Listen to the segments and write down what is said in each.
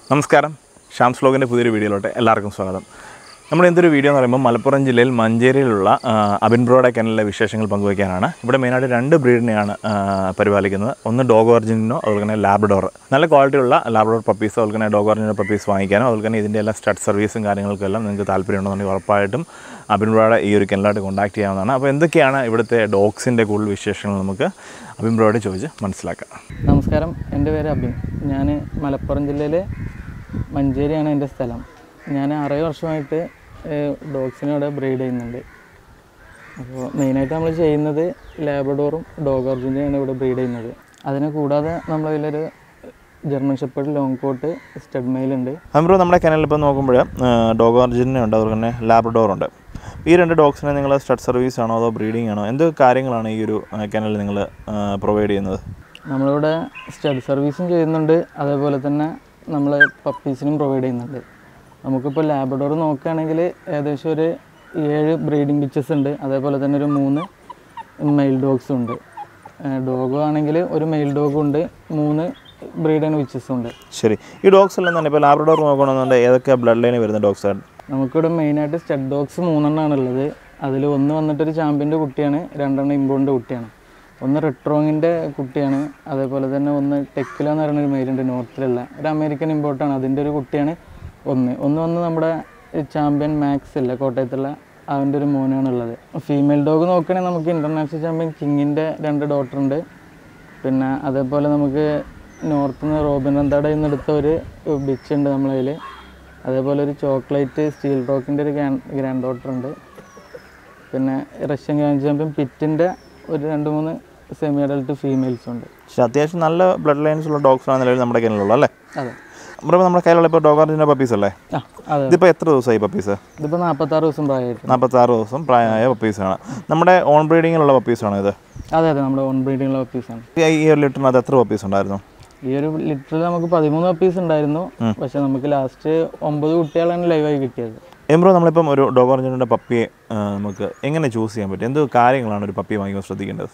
നമസ്കാരം ഷാംസ് വ്ലോഗിൻ്റെ പുതിയൊരു വീഡിയോയിലോട്ട് എല്ലാവർക്കും സ്വാഗതം നമ്മൾ എന്തൊരു വീഡിയോ എന്ന് പറയുമ്പോൾ മലപ്പുറം ജില്ലയിൽ മഞ്ചേരിയിലുള്ള ആ, അബിൻ ബ്രോഡ കനലിലെ വിശേഷങ്ങൾ പങ്കുവയ്ക്കാനാണ് ഇവിടെ മെയിനായിട്ട് രണ്ട് ബ്രീഡിനെയാണ് ആ, പരിപാലിക്കുന്നത് ഒന്ന് ഡോഗ് ഒറിജിനോ അതുപോലെ തന്നെ ലാബ്ഡോർ നല്ല ക്വാളിറ്റിയുള്ള ലാബ്ഡോർ പപ്പീസ് അതുപോലെ തന്നെ ഡോഗ് ഒറിജിനൽ പപ്പീസ് വാങ്ങിക്കാനോ അതുപോലെ തന്നെ ഇതിൻ്റെ എല്ലാ സ്റ്റഡ് സർവീസും കാര്യങ്ങൾക്കും എല്ലാം നിങ്ങൾക്ക് താല്പര്യമുണ്ടെന്നുണ്ടെങ്കിൽ ഉറപ്പായിട്ടും അബിൻ ബ്രോഡ ഈ ഒരു കനലായിട്ട് കോൺടാക്ട് ചെയ്യാവുന്നതാണ് അപ്പോൾ എന്തൊക്കെയാണ് ഇവിടുത്തെ ഡോഗ്സിൻ്റെ കൂടുതൽ വിശേഷങ്ങൾ നമുക്ക് അബിൻ ബ്രോയോട് ചോദിച്ച് മനസ്സിലാക്കാം നമസ്കാരം എൻ്റെ പേര് അബിൻ ഞാൻ മലപ്പുറം ജില്ലയിലെ മഞ്ചേരിയാണ് എൻ്റെ സ്ഥലം ഞാൻ അറേ വർഷമായിട്ട് ഡോഗ്സിനെ ഇവിടെ ബ്രീഡ് ചെയ്യുന്നുണ്ട് അപ്പോൾ മെയിനായിട്ട് നമ്മൾ ചെയ്യുന്നത് ലാബ്രഡോറും ഡോഗ് ഒറിജിനെയാണ് ഇവിടെ ബ്രീഡ് ചെയ്യുന്നത് അതിനെ കൂടാതെ നമ്മൾ ഇതിലൊരു German shepherd long coat stud മെയിലുണ്ട് അമ്പ്രോ നമ്മുടെ കനലിൽ ഇപ്പോൾ നോക്കുമ്പോൾ ഡോഗ് ഒറിജിനെ ഉണ്ട് അതുപോലെ തന്നെ ലാബ്രഡോർ ഉണ്ട് ഈ രണ്ട് ഡോഗ്സിനെ നിങ്ങൾ സ്റ്റഡ് സർവീസ് ആണോ അതോ ബ്രീഡിംഗ് ആണോ എന്ത് കാര്യങ്ങളാണ് ഈ ഒരു കനലിൽ നിങ്ങൾ പ്രൊവൈഡ് ചെയ്യുന്നത് നമ്മളിവിടെ സ്റ്റഡ് സർവീസും ചെയ്യുന്നുണ്ട് അതേപോലെ തന്നെ നമ്മൾ പപ്പീസിനും പ്രൊവൈഡ് ചെയ്യുന്നുണ്ട് നമുക്കിപ്പോൾ ലാബ്രഡോർ നോക്കുകയാണെങ്കിൽ ഏകദേശം ഒരു ഏഴ് ബ്രീഡിംഗ് ബിച്ചസ് ഉണ്ട് അതേപോലെ തന്നെ ഒരു മൂന്ന് മെയിൽ ഡോഗ്സും ഉണ്ട് ഡോഗ് ആണെങ്കിൽ ഒരു മെയിൽ ഡോഗും ഉണ്ട് മൂന്ന് ബ്രീഡിംഗ് ബിച്ചസും ഉണ്ട് ശരി ഈ ഡോഗ്സ് എല്ലാം തന്നെ ഇപ്പോൾ ലാബ്രഡോർ നോക്കണമെന്നുണ്ടെങ്കിൽ ഏതൊക്കെ ബ്ലഡ് ലൈനിൽ വരുന്ന ഡോഗ്സ് ആണ് നമുക്കിവിടെ മെയിനായിട്ട് സ്റ്റഡ് ഡോഗ്സ് മൂന്നെണ്ണമാണ് ഉള്ളത് അതിൽ ഒന്ന് വന്നിട്ടൊരു ചാമ്പ്യൻ്റെ കുട്ടിയാണ് രണ്ടെണ്ണം ഇമ്പോണിൻ്റെ കുട്ടിയാണ് ഒന്ന് റെട്രോങ്ങിൻ്റെ കുട്ടിയാണ് അതേപോലെ തന്നെ ഒന്ന് ടെക്കില എന്ന് പറയുന്ന ഒരു മെയിലുണ്ട് നോർത്തിലുള്ള ഒരു അമേരിക്കൻ ഇമ്പോർട്ടാണ് അതിൻ്റെ ഒരു കുട്ടിയാണ് ഒന്ന് ഒന്ന് വന്ന് നമ്മുടെ ചാമ്പ്യൻ മാക്സ് ഇല്ല കോട്ടയത്തുള്ള അവൻ്റെ ഒരു മോനാണ് ഉള്ളത് ഫീമെയിൽ ഡോഗ് നോക്കുകയാണെങ്കിൽ നമുക്ക് ഇൻ്റർനാഷണൽ ചാമ്പ്യൻ കിങ്ങിൻ്റെ രണ്ട് ഡോട്ടർ ഉണ്ട് പിന്നെ അതേപോലെ നമുക്ക് നോർത്ത് നിന്ന് റോബിൻ റന്താടയിൽ നിന്ന് എടുത്ത ഒരു ബിച്ച് ഉണ്ട് നമ്മളതിൽ അതേപോലെ ഒരു ചോക്ലേറ്റ് സ്റ്റീൽ റോക്കിൻ്റെ ഒരു ഗ്രാൻഡ് ഡോട്ടർ ഉണ്ട് പിന്നെ റഷ്യൻ ഗ്രാൻഡ് ചാമ്പ്യൻ പിറ്റിൻ്റെ ഒരു രണ്ട് മൂന്ന് സെമി അഡൽട്ട് ഫീമെയിൽസും ഉണ്ട് പക്ഷേ അത്യാവശ്യം നല്ല ബ്ലഡ് ലൈൻസ് ഉള്ള ഡോഗ്സ് ആണ് നിലവിൽ നമ്മുടെ കനലിലുള്ള അല്ലേ അതെ പറയുമ്പോൾ നമ്മുടെ കയ്യിലുള്ള ഇപ്പോൾ ഡോഗ് ഒറിജിൻ്റെ പപ്പീസ് അല്ലേ ആ അതെ ഇതിപ്പോൾ എത്ര ദിവസമായി പപ്പീസ് ഇതിപ്പോൾ നാൽപ്പത്താറ് ദിവസം പ്രായമായിട്ടുണ്ട് നാൽപ്പത്താറ് ദിവസം പ്രായമായ പപ്പീസാണ് നമ്മുടെ ഓൺ ബ്രീഡിങ്ങിലുള്ള പപ്പീസാണോ ഇത് അതെ അതെ നമ്മുടെ ഓൺ ബ്രീഡിങ്ങുള്ള പപ്പീസാണ് ഈ ഒരു ലിറ്ററിനകത്ത് എത്ര പപ്പീസ് ഉണ്ടായിരുന്നു ഈ ഒരു ലിറ്ററിൽ നമുക്ക് പതിമൂന്ന് പപ്പീസ് ഉണ്ടായിരുന്നു പക്ഷെ നമുക്ക് ലാസ്റ്റ് ഒമ്പത് കുട്ടികളാണ് ലൈവായി കിട്ടിയത് എംബ്രോ നമ്മളിപ്പം ഒരു ഡോഗ് ഒറിജിനലിൻ്റെ പപ്പിയെ ആ, നമുക്ക് എങ്ങനെ ചൂസ് ചെയ്യാൻ പറ്റും എന്ത് കാര്യങ്ങളാണ് ഒരു പപ്പിയെ വാങ്ങിക്കുമ്പോൾ ശ്രദ്ധിക്കേണ്ടത്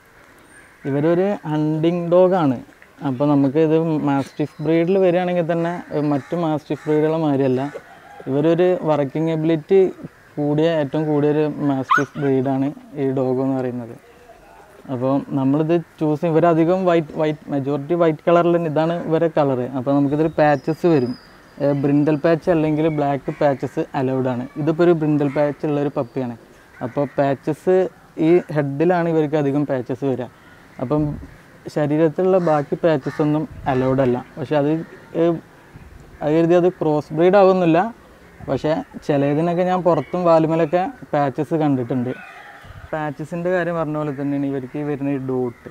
ഇവരൊരു ഹണ്ടിങ് ഡോഗാണ് അപ്പോൾ നമുക്ക് ഇത് മാസ്റ്റിഫ് ബ്രീഡിൽ വരികയാണെങ്കിൽ തന്നെ ഏഹ് മറ്റു മാസ്റ്റിഫ് ബ്രീഡുകളെ മാതിരിയല്ല ഇവരൊരു വർക്കിംഗ് എബിലിറ്റി കൂടിയ ഏറ്റവും കൂടിയൊരു മാസ്റ്റിഫ് ബ്രീഡാണ് ഈ ഡോഗ് എന്ന് പറയുന്നത് അപ്പോൾ നമ്മളിത് ചൂസ് ചെയ്യും ഇവരധികം വൈറ്റ് വൈറ്റ് മെജോറിറ്റി വൈറ്റ് കളറിൽ ഇതാണ് ഇവരെ കളറ് അപ്പോൾ നമുക്കിതൊരു പാച്ചസ് വരും ബ്രിൻഡൽ പാച്ച് അല്ലെങ്കിൽ ബ്ലാക്ക് പാച്ചസ് അലൗഡ് ആണ് ഇതിപ്പോൾ ഒരു ബ്രിൻഡൽ പാച്ച് ഉള്ള ഒരു പപ്പിയാണ് അപ്പോൾ പാച്ചസ് ഈ ഹെഡിലാണ് ഇവർക്ക് അധികം പാച്ചസ് വരിക അപ്പം ശരീരത്തിലുള്ള ബാക്കി പാച്ചസ് ഒന്നും അലൗഡ് അല്ല പക്ഷെ അത് ഏഹ്, അത് കരുതി അത് ക്രോസ് ബ്രീഡ് ആവുന്നില്ല പക്ഷേ ചിലതിനൊക്കെ ഞാൻ പുറത്തും വാലുമലൊക്കെ പാച്ചസ് കണ്ടിട്ടുണ്ട് പാച്ചസിൻ്റെ കാര്യം പറഞ്ഞ പോലെ തന്നെയാണ് ഇവർക്ക് ഈ വരുന്ന ഈ ഡോട്ട്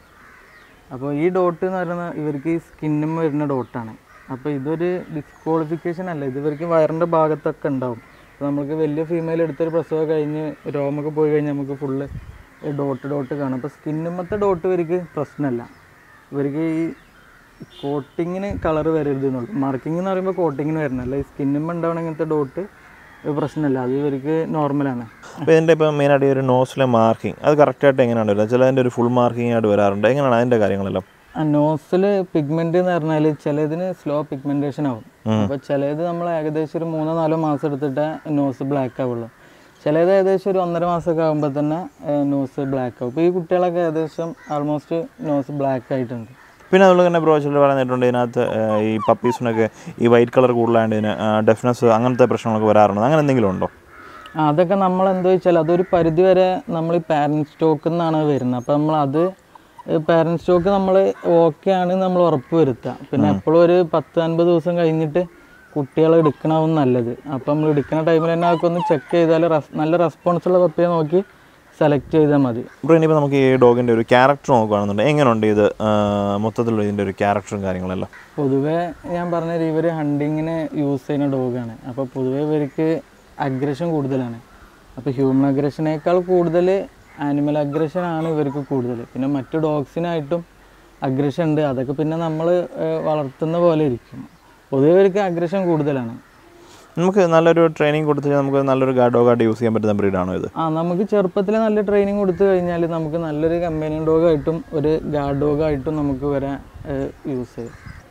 അപ്പോൾ ഈ ഡോട്ട് എന്ന് പറയുന്നത് ഇവർക്ക് ഈ സ്കിന്നും വരുന്ന ഡോട്ടാണ് അപ്പോൾ ഇതൊരു ഡിസ്ക്വാളിഫിക്കേഷൻ അല്ല ഇത് ഇവർക്ക് വയറിൻ്റെ ഭാഗത്തൊക്കെ ഉണ്ടാവും അപ്പോൾ നമുക്ക് വലിയ ഫീമെയിൽ എടുത്തൊരു പ്രസവം കഴിഞ്ഞ് രോമൊക്കെ പോയി കഴിഞ്ഞാൽ നമുക്ക് ഫുള്ള് ഡോട്ട് ഡോട്ട് കാണും അപ്പോൾ സ്കിന്നുമത്തെ ഡോട്ട് ഇവർക്ക് പ്രശ്നമല്ല ഇവർക്ക് ഈ കോട്ടിങ്ങിന് കളർ വരരുത് എന്നുള്ളൂ മാർക്കിംഗ് എന്ന് പറയുമ്പോൾ കോട്ടിങ്ങിന് വരണല്ല ഈ സ്കിന്നുമ്മ ഉണ്ടാവണ ഇങ്ങനത്തെ ഡോട്ട് പ്രശ്നമല്ല അത് ഇവർക്ക് നോർമലാണ് അപ്പോൾ ഇതിൻ്റെ ഇപ്പം മെയിനായിട്ട് ഈ ഒരു നോസിലെ മാർക്കിംഗ് അത് കറക്റ്റായിട്ട് എങ്ങനെയാണ് വരുന്നത് ചിലതിൻ്റെ ഒരു ഫുൾ മാർക്കിംഗ് ആയിട്ട് വരാറുണ്ട് എങ്ങനെയാണ് അതിൻ്റെ കാര്യങ്ങളെല്ലാം ആ നോസിൽ പിഗ്മെന്റ് എന്ന് പറഞ്ഞാൽ ചിലതിന് സ്ലോ പിഗ്മെന്റേഷൻ ആവും അപ്പോൾ ചിലത് നമ്മൾ ഏകദേശം ഒരു മൂന്നോ നാലോ മാസം എടുത്തിട്ട് നോസ് ബ്ലാക്ക് ആവുള്ളൂ ചിലത് ഏകദേശം ഒരു ഒന്നര മാസമൊക്കെ ആകുമ്പോൾ തന്നെ നോസ് ബ്ലാക്ക് ആവും ഇപ്പോൾ ഈ കുട്ടികളൊക്കെ ഏകദേശം ആൾമോസ്റ്റ് നോസ് ബ്ലാക്ക് ആയിട്ടുണ്ട് പിന്നെ അതുപോലെ തന്നെ ബ്രോച്ചിൽ പറഞ്ഞിട്ടുണ്ട് ഇതിനകത്ത് ആ, ഈ പപ്പീസിനൊക്കെ ഈ വൈറ്റ് കളർ കൂടുതലായതുകൊണ്ട് ഇതിന് ഡെഫ്നെസ് അങ്ങനത്തെ പ്രശ്നങ്ങളൊക്കെ വരാറുണ്ട് അങ്ങനെ എന്തെങ്കിലും ഉണ്ടോ ആ, അതൊക്കെ നമ്മൾ എന്താ വെച്ചാൽ അതൊരു പരിധി വരെ നമ്മൾ ഈ പാരൻറ്റ് സ്റ്റോക്കിൽ നിന്നാണ് വരുന്നത് അപ്പോൾ നമ്മൾ അത് പാരൻറ്റ് സ്റ്റോക്ക് നമ്മൾ ഓക്കെ ആണ് നമ്മൾ ഉറപ്പ് വരുത്തുക പിന്നെ എപ്പോഴും ഒരു പത്ത് അൻപത് ദിവസം കഴിഞ്ഞിട്ട് കുട്ടികളെ എടുക്കണവും നല്ലത് അപ്പം നമ്മൾ എടുക്കുന്ന ടൈമിൽ തന്നെ അതൊക്കെ ഒന്ന് ചെക്ക് ചെയ്താൽ റെസ് നല്ല റെസ്പോൺസുള്ള പപ്പിയെ നോക്കി സെലക്ട് ചെയ്താൽ മതി ബ്രോ ഇനിയിപ്പോൾ നമുക്ക് ഈ ഡോഗിൻ്റെ ഒരു ക്യാരക്ടർ നോക്കുകയാണെന്നുണ്ടെങ്കിൽ എങ്ങനെയുണ്ട് ഇത് ആ, മൊത്തത്തിലുള്ള ഇതിൻ്റെ ഒരു ക്യാരക്ടറും കാര്യങ്ങളെല്ലാം പൊതുവേ ഞാൻ പറഞ്ഞ ഇവർ ഹണ്ടിങ്ങിന് യൂസ് ചെയ്യുന്ന ഡോഗാണ് അപ്പോൾ പൊതുവേ ഇവർക്ക് അഗ്രഷൻ കൂടുതലാണ് അപ്പോൾ ഹ്യൂമൻ അഗ്രഷനേക്കാൾ കൂടുതൽ ആനിമൽ അഗ്രഷൻ ആണ് ഇവർക്ക് കൂടുതൽ പിന്നെ മറ്റു ഡോഗ്സിനായിട്ടും അഗ്രഷൻ ഉണ്ട് അതൊക്കെ പിന്നെ നമ്മൾ വളർത്തുന്ന പോലെ ഇരിക്കും പൊതുവെ ഇവർക്ക് അഗ്രഷൻ കൂടുതലാണ് നമുക്ക് നല്ലൊരു ട്രെയിനിങ് കൊടുത്തിട്ട് നമുക്ക് നല്ലൊരു ഡോഗായിട്ട് യൂസ് ചെയ്യാൻ പറ്റുന്ന ബ്രീഡാണോ ഇത് ആ നമുക്ക് ചെറുപ്പത്തിൽ നല്ല ട്രെയിനിങ് കൊടുത്തു കഴിഞ്ഞാൽ നമുക്ക് നല്ലൊരു കമ്പനിയൻ ഡോഗായിട്ടും ഒരു ഗാർഡ് ഡോഗായിട്ടും നമുക്ക് വരാൻ യൂസ് ചെയ്യാം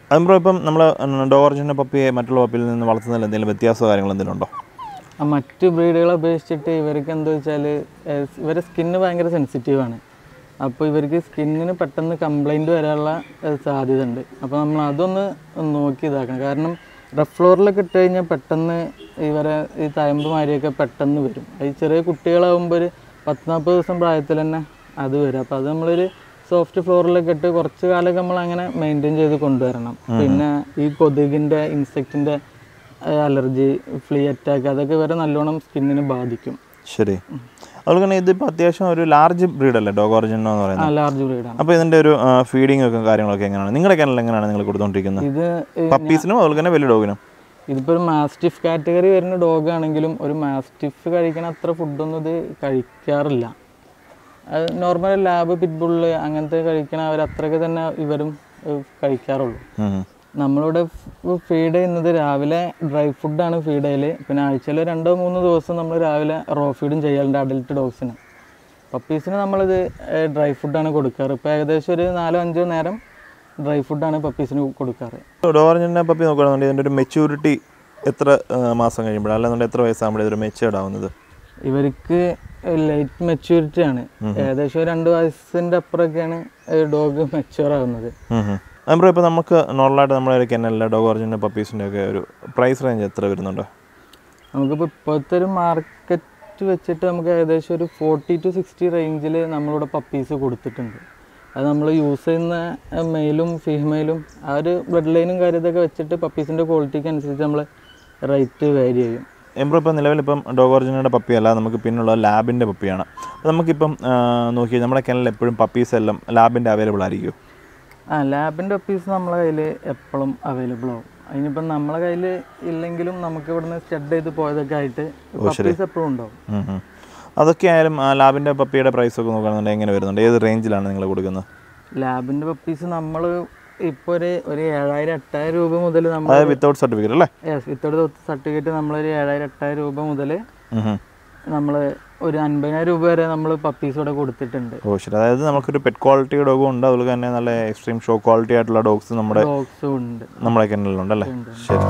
അതും ബ്രോ ഇപ്പം നമ്മൾ ഡോർജിൻ്റെ പപ്പിയെ മറ്റുള്ള പപ്പിയിൽ നിന്ന് വളർത്തുന്നതിൽ എന്തെങ്കിലും വ്യത്യാസമോ കാര്യങ്ങൾ എന്തെങ്കിലും ഉണ്ടോ ആ മറ്റു ബ്രീഡുകളെ അപേക്ഷിച്ചിട്ട് ഇവർക്ക് എന്താ വെച്ചാൽ ഇവരെ സ്കിന്ന് ഭയങ്കര സെൻസിറ്റീവാണ് അപ്പോൾ ഇവർക്ക് സ്കിന്നിന് പെട്ടെന്ന് കംപ്ലൈൻറ്റ് വരാനുള്ള ഏഹ്, സാധ്യത ഉണ്ട് അപ്പോൾ നമ്മൾ അതൊന്ന് നോക്കി ഇതാക്കണം കാരണം റഫ് ഫ്ലോറിലൊക്കെ ഇട്ട് കഴിഞ്ഞാൽ പെട്ടെന്ന് ഇവരെ ഈ തയമ്പ് മാരിയൊക്കെ പെട്ടെന്ന് വരും ഈ ചെറിയ കുട്ടികളാകുമ്പോൾ ഒരു പത്ത് നാൽപ്പത് ദിവസം പ്രായത്തിൽ തന്നെ അത് വരും അപ്പോൾ അത് നമ്മളൊരു സോഫ്റ്റ് ഫ്ലോറിലൊക്കെ ഇട്ട് കുറച്ച് കാലമൊക്കെ നമ്മൾ അങ്ങനെ മെയിൻറ്റെയിൻ ചെയ്ത് കൊണ്ടുവരണം പിന്നെ ഈ കൊതുകിൻ്റെ ഇൻസെക്റ്റിൻ്റെ അലർജി ഫ്ലീ അറ്റാക്ക് അതൊക്കെ വരെ നല്ലോണം സ്കിന്നിനെ ബാധിക്കും ശരി അതുപോലെ തന്നെ ഇതിപ്പോൾ അത്യാവശ്യം ഒരു ലാർജ് ബ്രീഡല്ലേ ഡോഗ് ഒറിജിൻ എന്ന് ആ പറയുന്നത് ലാർജ് ബ്രീഡാണ് അപ്പോൾ ഇതിൻ്റെ ഒരു ഫീഡിംഗ് ഒക്കെ കാര്യങ്ങളൊക്കെ എങ്ങനെയാണ് നിങ്ങളുടെ കിണൽ എങ്ങനെയാണ് നിങ്ങൾ കൊടുത്തുകൊണ്ടിരിക്കുന്നത് ഇത് ഏ, പപ്പീസിനും അതുപോലെ തന്നെ വലിയ ഡോഗിനും ഇതിപ്പോൾ ഒരു മാസ്റ്റിഫ് കാറ്റഗറി വരുന്ന ഡോഗ് ആണെങ്കിലും ഒരു മാസ്റ്റിഫ് കഴിക്കണ അത്ര ഫുഡൊന്നും ഇത് കഴിക്കാറില്ല അത് നോർമൽ ലാബ് പിറ്റ്ബുള്ള് അങ്ങനത്തെ കഴിക്കണ അവർ അത്രയൊക്കെ തന്നെ ഇവരും ഏ, കഴിക്കാറുള്ളൂ നമ്മളിവിടെ ഫീഡ് ചെയ്യുന്നത് രാവിലെ ഡ്രൈ ഫുഡാണ് ഫീഡ് ചെയ്യൽ പിന്നെ ആഴ്ചയിൽ രണ്ടോ മൂന്നോ ദിവസം നമ്മൾ രാവിലെ റോ ഫീഡും ചെയ്യാറുണ്ട് അഡൽട്ട് ഡോഗ്സിന് പപ്പീസിന് നമ്മളിത് ഡ്രൈ ഫുഡാണ് കൊടുക്കാറ് ഇപ്പോൾ ഏകദേശം ഒരു നാലോ അഞ്ചോ നേരം ഡ്രൈ ഫുഡാണ് പപ്പീസിന് കൊടുക്കാറ് ഡോഗ് ഒറിജിനെ പപ്പി നോക്കുകയാണെന്നുണ്ടെങ്കിൽ ഇതിൻ്റെ ഒരു മെച്യൂരിറ്റി എത്ര ആ, മാസം കഴിയുമ്പോഴാണ് അല്ലെന്നുണ്ടെങ്കിൽ എത്ര വയസ്സാകുമ്പോഴേ ഇതൊരു മെച്ചുവേർഡ് ആവുന്നത് ഇവർക്ക് ലേറ്റ് മെച്യൂരിറ്റി ആണ് ഏകദേശം ഒരു രണ്ട് വയസ്സിൻ്റെ അപ്പുറമൊക്കെയാണ് ഡോഗ് മെച്യൂർ ആവുന്നത് നമ്മൾ ഇപ്പോൾ നമുക്ക് നോർമലായിട്ട് നമ്മുടെ ഒരു കെന്നലിലെ ഡോഗ് ഒറിജിൻ്റെ പപ്പീസിൻ്റെ ഒക്കെ ഒരു പ്രൈസ് റേഞ്ച് എത്ര വരുന്നുണ്ട് നമുക്കിപ്പോൾ ഇപ്പോഴത്തെ ഒരു മാർക്കറ്റ് വെച്ചിട്ട് നമുക്ക് ഏകദേശം ഒരു ഫോർട്ടി ടു സിക്സ്റ്റി റേഞ്ചിൽ നമ്മളിവിടെ പപ്പീസ് കൊടുത്തിട്ടുണ്ട് അത് നമ്മൾ യൂസ് ചെയ്യുന്ന മെയിലും ഫീമെയിലും ആ ഒരു ബ്ലഡ് ലൈനും കാര്യത്തൊക്കെ വെച്ചിട്ട് പപ്പീസിൻ്റെ ക്വാളിറ്റിക്ക് അനുസരിച്ച് നമ്മൾ റേറ്റ് വേരി ചെയ്യും എംബ്രോ ഇപ്പോൾ നിലവിലിപ്പം ഡോഗ് ഒറിജിനയുടെ പപ്പിയല്ല നമുക്ക് പിന്നുള്ള ലാബിൻ്റെ പപ്പിയാണ് അപ്പോൾ നമുക്കിപ്പം ആ, നോക്കി നമ്മുടെ കെനലിൽ എപ്പോഴും പപ്പീസ് എല്ലാം ലാബിൻ്റെ അവൈലബിൾ ആയിരിക്കും ആ ലാബിൻ്റെ പപ്പീസ് നമ്മളെ കയ്യിൽ എപ്പോഴും അവൈലബിൾ ആവും അതിനിപ്പം നമ്മളെ കയ്യിൽ ഇല്ലെങ്കിലും നമുക്ക് ഇവിടുന്ന് സ്റ്റഡ് ചെയ്ത് പോയതൊക്കെ ആയിട്ട് പപ്പീസ് എപ്പോഴും ഉണ്ടാവും ഉം ഉം. അതൊക്കെ ആയാലും ആ ലാബിൻ്റെ പപ്പിയുടെ പ്രൈസ് ഒക്കെ നോക്കുകയാണെന്നുണ്ടെങ്കിൽ എങ്ങനെ വരുന്നുണ്ട് ഏത് റേഞ്ചിലാണ് നിങ്ങൾ കൊടുക്കുന്നത് ലാബിൻ്റെ പപ്പീസ് നമ്മൾ ഇപ്പോൾ ഒരു ഒരു ഏഴായിരം എട്ടായിരം രൂപ മുതൽ നമ്മൾ അതായത് വിത്തൗട്ട് സർട്ടിഫിക്കറ്റ് അല്ലേ യെസ് വിത്തോട് സർട്ടിഫിക്കറ്റ് നമ്മളൊരു ഏഴായിരം എട്ടായിരം രൂപ മുതൽ ഉം ഉം. നമ്മൾ ഒരു അൻപതിനായിരം രൂപ വരെ നമ്മൾ പപ്പീസ് ഇവിടെ കൊടുത്തിട്ടുണ്ട് ഓ ശരി അതായത് നമുക്കൊരു പെറ്റ് ക്വാളിറ്റി ഡോഗും ഉണ്ട് അതുപോലെ തന്നെ നല്ല എക്സ്ട്രീം ഷോ ക്വാളിറ്റി ആയിട്ടുള്ള ഡോഗ്സ് നമ്മുടെ ഡോഗ്സും ഉണ്ട് നമ്മുടെ കെനലിലുണ്ട് അല്ലേ ശരി